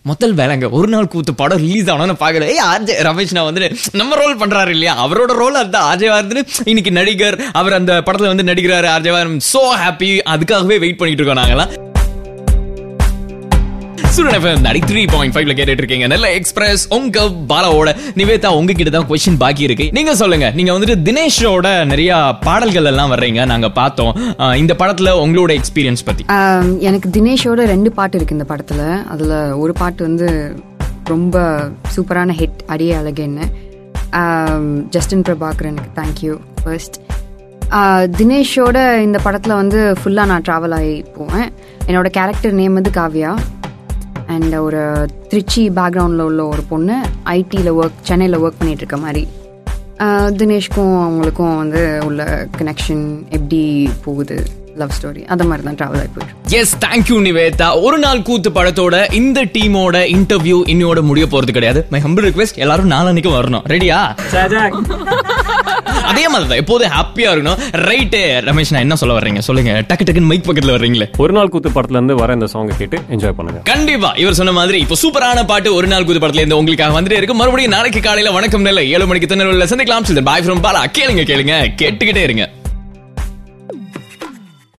முதல் வேலைங்க ஒரு நாள் கூத்து படம் ரிலீஸ் ஆனோன்னு பாக்குறேன் ஏய் ஆர்ஜே ரமேஷ் நான் வந்துட்டு நம்ம ரோல் பண்றாரு இல்லையா அவரோட ரோல் அந்த ஆர்ஜேவா இருந்துட்டு இன்னைக்கு நடிகர் அவர் அந்த படத்துல வந்து நடிக்கிறாரு ஆர்ஜேவா சோ ஹாப்பி அதுக்காகவே வெயிட் பண்ணிட்டு இருக்கோம் நாங்கெல்லாம் சுரன் எஃப்எம் நடி த்ரீ பாயிண்ட் ஃபைவ்ல கேட்டுட்டு இருக்கீங்க நல்ல எக்ஸ்பிரஸ் உங்க பாலாவோட நிவேதா உங்ககிட்ட தான் கொஸ்டின் பாக்கி இருக்கு நீங்க சொல்லுங்க நீங்க வந்துட்டு தினேஷோட நிறைய பாடல்கள் எல்லாம் வர்றீங்க நாங்க பார்த்தோம் அஹ் இந்த படத்துல உங்களோட எக்ஸ்பீரியன்ஸ் பத்தி ஆம், எனக்கு தினேஷோட ரெண்டு பாட்டு இருக்கு இந்த படத்துல அதுல ஒரு பாட்டு வந்து ரொம்ப சூப்பரான ஹிட் அடியே அழகேன்னு ஆம், ஜஸ்டின் பிரபாகரனுக்கு தேங்க்யூ ஃபர்ஸ்ட் தினேஷோட இந்த படத்தில் வந்து ஃபுல்லாக நான் ட்ராவல் ஆகி போவேன் என்னோட கேரக்டர் நேம் வந்து காவ்யா அண்ட் ஒரு திருச்சி பேக்ரவுண்டில் உள்ள ஒரு பொண்ணு ஐடியில் ஒர்க் சென்னையில் ஒர்க் பண்ணிட்டு இருக்க மாதிரி ஆஹ் தினேஷ்க்கும் அவங்களுக்கும் வந்து உள்ள கனெக்ஷன் எப்படி போகுது லவ் ஸ்டோரி அந்த மாதிரி தான் ட்ராவல் ஆகி போயிட்டு எஸ் தேங்க்யூ நிவேதா ஒரு நாள் கூத்து படத்தோட இந்த டீமோட இன்டர்வியூ இன்னையோட முடிய போறது கிடையாது மை ஹம்பிள் ரிக்வெஸ்ட் எல்லாரும் நாளன்னைக்கு வரணும் ரெடியா அதே மாதிரி தான் எப்போதும் ஹாப்பியா இருக்கணும் ரைட்டு ரமேஷ் நான் என்ன சொல்ல வர்றீங்க சொல்லுங்க டக்கு டக்குன்னு மைக் பக்கத்துல வர்றீங்களே ஒரு நாள் கூத்து படத்துல இருந்து வர இந்த சாங்கை கேட்டு என்ஜாய் பண்ணுங்க கண்டிப்பா இவர் சொன்ன மாதிரி இப்போ சூப்பரான பாட்டு ஒரு நாள் கூத்து படத்துல இருந்து உங்களுக்காக வந்துட்டே இருக்கு மறுபடியும் நாளைக்கு காலையில வணக்கம் நெல்லை ஏழு மணிக்கு திண்ணூர்ல சந்திக்கலாம் பாய் ஃப்ரம் பாலா கேளுங்க கேளுங்க கேட்டுக்கிட்டே இருங்க